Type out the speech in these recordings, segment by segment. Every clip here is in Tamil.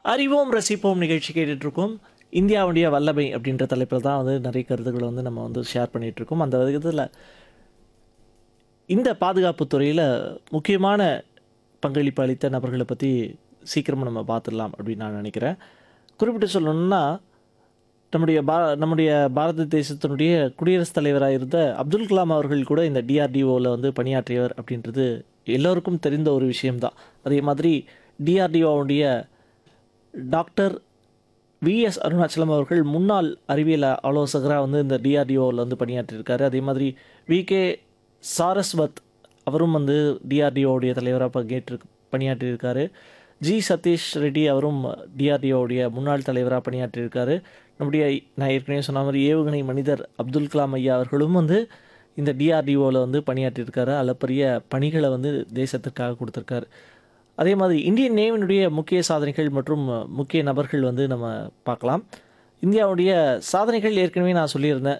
அறிவோம் ரசிப்போம் நிகழ்ச்சி கேட்டுட்டு இருக்கோம் இந்தியாவுடைய வல்லமை அப்படின்ற தலைப்பில் தான் வந்து நிறைய கருத்துக்களை வந்து நம்ம வந்து ஷேர் பண்ணிட்டு இருக்கோம் அந்த விதத்தில் இந்த பாதுகாப்பு துறையில் முக்கியமான பங்களிப்பு அளித்த நபர்களை பற்றி சீக்கிரமாக நம்ம பார்த்துடலாம் அப்படின்னு நான் நினைக்கிறேன் குறிப்பிட்டு சொல்லணும்னா நம்முடைய பா நம்முடைய பாரத தேசத்தினுடைய குடியரசுத் தலைவராக இருந்த அப்துல் கலாம் அவர்கள் கூட இந்த டிஆர்டிஓவில் வந்து பணியாற்றியவர் அப்படின்றது எல்லோருக்கும் தெரிந்த ஒரு விஷயம்தான் அதே மாதிரி டிஆர்டிஓவுடைய டாக்டர் விஎஸ் அருணாச்சலம் அவர்கள் முன்னாள் அறிவியல் ஆலோசகராக வந்து இந்த டிஆர்டிஓவில் வந்து பணியாற்றியிருக்காரு அதே மாதிரி வி கே சாரஸ்வத் அவரும் வந்து டிஆர்டிஓவுடைய தலைவராக பங்கேற்று பணியாற்றியிருக்காரு ஜி சதீஷ் ரெட்டி அவரும் டிஆர்டிஓவுடைய முன்னாள் தலைவராக பணியாற்றியிருக்காரு நம்முடைய நான் ஏற்கனவே சொன்ன மாதிரி ஏவுகணை மனிதர் அப்துல் கலாம் ஐயா அவர்களும் வந்து இந்த டிஆர்டிஓவில் வந்து பணியாற்றியிருக்காரு அளப்பரிய பணிகளை வந்து தேசத்திற்காக கொடுத்துருக்காரு அதே மாதிரி இந்தியன் நேவினுடைய முக்கிய சாதனைகள் மற்றும் முக்கிய நபர்கள் வந்து நம்ம பார்க்கலாம் இந்தியாவுடைய சாதனைகள் ஏற்கனவே நான் சொல்லியிருந்தேன்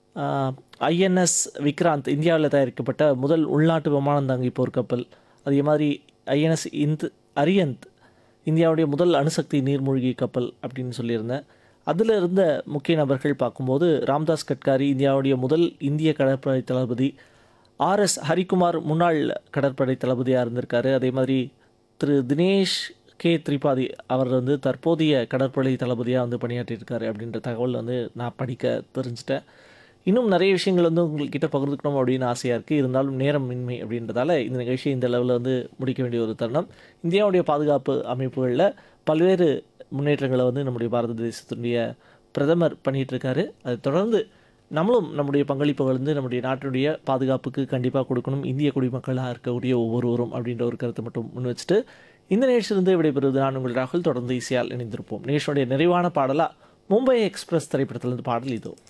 ஐஎன்எஸ் விக்ராந்த் இந்தியாவில் தயாரிக்கப்பட்ட முதல் உள்நாட்டு விமானம் தாங்கி போர்க்கப்பல் அதே மாதிரி ஐஎன்எஸ் இந்த் அரியந்த் இந்தியாவுடைய முதல் அணுசக்தி நீர்மூழ்கி கப்பல் அப்படின்னு சொல்லியிருந்தேன் அதில் இருந்த முக்கிய நபர்கள் பார்க்கும்போது ராம்தாஸ் கட்காரி இந்தியாவுடைய முதல் இந்திய கடற்படை தளபதி ஆர்எஸ் ஹரிகுமார் முன்னாள் கடற்படை தளபதியாக இருந்திருக்காரு அதே மாதிரி திரு தினேஷ் கே திரிபாதி அவர் வந்து தற்போதைய கடற்படை தளபதியாக வந்து பணியாற்றியிருக்காரு அப்படின்ற தகவல் வந்து நான் படிக்க தெரிஞ்சிட்டேன் இன்னும் நிறைய விஷயங்கள் வந்து உங்கள்கிட்ட பகிர்ந்துக்கணும் அப்படின்னு ஆசையாக இருக்குது இருந்தாலும் நேரம் மின்மை அப்படின்றதால இந்த நிகழ்ச்சியை இந்த லெவலில் வந்து முடிக்க வேண்டிய ஒரு தருணம் இந்தியாவுடைய பாதுகாப்பு அமைப்புகளில் பல்வேறு முன்னேற்றங்களை வந்து நம்முடைய பாரத தேசத்தினுடைய பிரதமர் பண்ணிகிட்டு இருக்காரு அதை தொடர்ந்து நம்மளும் நம்முடைய பங்களிப்புகள் வந்து நம்முடைய நாட்டினுடைய பாதுகாப்புக்கு கண்டிப்பாக கொடுக்கணும் இந்திய குடிமக்களாக இருக்கக்கூடிய ஒவ்வொருவரும் அப்படின்ற ஒரு கருத்தை மட்டும் முன் வச்சுட்டு இந்த நிகழ்ச்சியிலிருந்து விடைபெறுவது நான் உங்கள் ராகுல் தொடர்ந்து இசையால் இணைந்திருப்போம் நிகழ்ச்சியுடைய நிறைவான பாடலாக மும்பை எக்ஸ்பிரஸ் திரைப்படத்திலிருந்து பாடல் இதோ